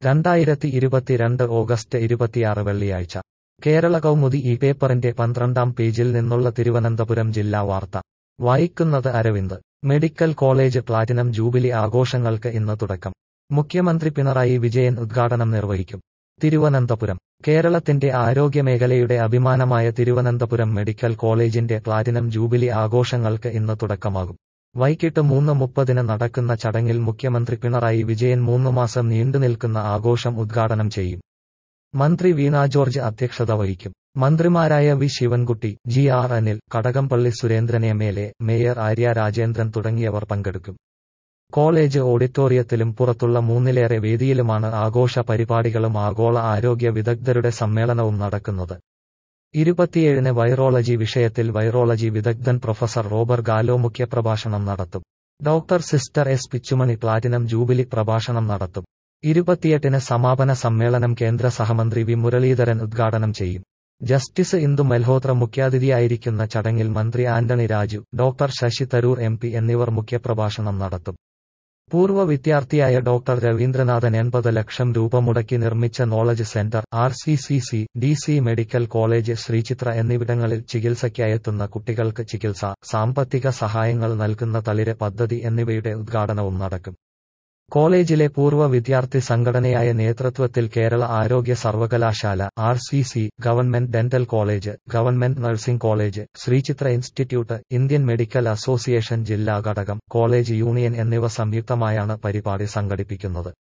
രണ്ടായിരത്തി ഇരുപത്തിരണ്ട് ഓഗസ്റ്റ് ഇരുപത്തിയാറ് വെള്ളിയാഴ്ച കേരള കൗമുദി ഈ പേപ്പറിന്റെ പന്ത്രണ്ടാം പേജിൽ നിന്നുള്ള തിരുവനന്തപുരം ജില്ലാ വാർത്ത വായിക്കുന്നത് Aravind medical college platinum jubilee ആഘോഷങ്ങൾക്ക് ഇന്ന് തുടക്കം മുഖ്യമന്ത്രി പിണറായി വിജയൻ ഉദ്ഘാടനം നിർവഹിക്കും തിരുവനന്തപുരം കേരളത്തിന്റെ ആരോഗ്യമേഖലയുടെ അഭിമാനമായ തിരുവനന്തപുരം മെഡിക്കൽ കോളേജിന്റെ പ്ലാറ്റിനം ജൂബിലി ആഘോഷങ്ങൾക്ക് ഇന്ന് തുടക്കമാകും വൈകിട്ട് മൂന്ന് മുപ്പതിന് നടക്കുന്ന ചടങ്ങിൽ മുഖ്യമന്ത്രി പിണറായി വിജയൻ മൂന്ന് മാസം നീണ്ടുനിൽക്കുന്ന ആഘോഷം ഉദ്ഘാടനം ചെയ്യും മന്ത്രി വീണ ജോർജ് അധ്യക്ഷത വഹിക്കും മന്ത്രിമാരായ V Sivankutty G R Anil Kadakampally Surendran M L A mayor Arya Rajendran തുടങ്ങിയവർ പങ്കെടുക്കും കോളേജ് ഓഡിറ്റോറിയത്തിലും പുറത്തുള്ള മൂന്നിലേറെ വേദിയിലുമാണ് ആഘോഷ പരിപാടികളും ആഗോള ആരോഗ്യ വിദഗ്ധരുടെ സമ്മേളനവും നടക്കുന്നത് ഇരുപത്തിയേഴിന് വൈറോളജി വിഷയത്തിൽ വൈറോളജി വിദഗ്ധൻ പ്രൊഫസർ റോബർ ഗാലോ മുഖ്യപ്രഭാഷണം നടത്തും doctor sister S Pitchumani platinum jubilee പ്രഭാഷണം നടത്തും ഇരുപത്തിയെട്ടിന് സമാപന സമ്മേളനം കേന്ദ്ര സഹമന്ത്രി വി മുരളീധരൻ ഉദ്ഘാടനം ചെയ്യും ജസ്റ്റിസ് ഇന്ദു മൽഹോത്ര മുഖ്യാതിഥിയായിരിക്കുന്ന ചടങ്ങിൽ മന്ത്രി Antony Raju doctor Shashi Tharoor M P എന്നിവർ മുഖ്യപ്രഭാഷണം നടത്തും പൂർവ്വ വിദ്യാർത്ഥിയായ ഡോക്ടർ രവീന്ദ്രനാഥൻ എൺപത് ലക്ഷം രൂപ മുടക്കി നിർമ്മിച്ച knowledge centre R C C C D C medical college Sreechitra എന്നിവിടങ്ങളിൽ ചികിത്സയ്ക്കായെത്തുന്ന കുട്ടികൾക്ക് ചികിത്സ സാമ്പത്തിക സഹായങ്ങൾ നൽകുന്ന തളിര് പദ്ധതി എന്നിവയുടെ ഉദ്ഘാടനവും നടക്കും കോളേജിലെ പൂർവ്വ വിദ്യാർത്ഥി സംഘടനയായ നേതൃത്വത്തിൽ കേരള ആരോഗ്യ സർവകലാശാല R C C government dental college government nursing college Sreechitra institute Indian medical association ജില്ലാ ഘടകം കോളേജ് യൂണിയൻ എന്നിവ സംയുക്തമായാണ് പരിപാടി സംഘടിപ്പിക്കുന്നത്